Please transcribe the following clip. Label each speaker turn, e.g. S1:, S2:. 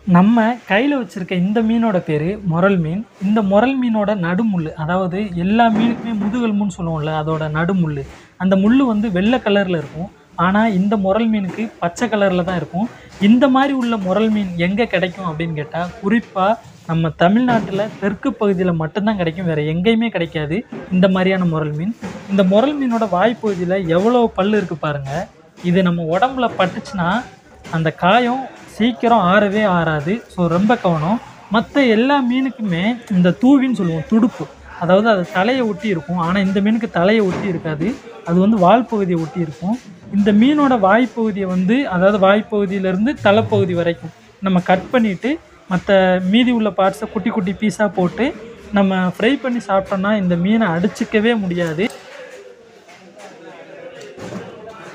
S1: நம்ம கையில் வச்சுருக்க இந்த மீனோட பேர் முரல் மீன் இந்த முரல் மீனோட நடுமுள் அதாவது எல்லா மீனுக்குமே முதுகெலும்புன்னு சொல்லுவோம்ல அதோட நடுமுள் அந்த முள் வந்து வெள்ளை கலரில் இருக்கும் ஆனால் இந்த முரல் மீனுக்கு பச்சை கலரில் தான் இருக்கும் இந்த மாதிரி உள்ள முரல் மீன் எங்கே கிடைக்கும் அப்படின்னு கேட்டால் குறிப்பாக நம்ம தமிழ்நாட்டில் தெற்கு பகுதியில் மட்டும்தான் கிடைக்கும் வேறு எங்கேயுமே கிடைக்காது இந்த மாதிரியான முரல் மீன் இந்த முரல் மீனோட வாய்ப்பகுதியில் எவ்வளோ பல் இருக்குது பாருங்கள் இது நம்ம உடம்புல பட்டுச்சுன்னா அந்த காயம் சீக்கிரம் ஆறவே ஆறாது ஸோ ரொம்ப கவனம் மற்ற எல்லா மீனுக்குமே இந்த தூவின்னு சொல்லுவோம் துடுப்பு அதாவது அது தலையை ஒட்டி இருக்கும் ஆனால் இந்த மீனுக்கு தலையை ஒட்டி இருக்காது அது வந்து வால் பகுதியை ஒட்டி இருக்கும் இந்த மீனோட வாய்ப்பகுதியை வந்து அதாவது வாய்ப்பகுதியிலேருந்து தலைப்பகுதி வரைக்கும் நம்ம கட் பண்ணிவிட்டு மற்ற மீதி உள்ள பார்ட்ஸை குட்டி குட்டி பீஸாக போட்டு நம்ம ஃப்ரை பண்ணி சாப்பிட்டோம்னா இந்த மீனை அடிச்சிக்கவே முடியாது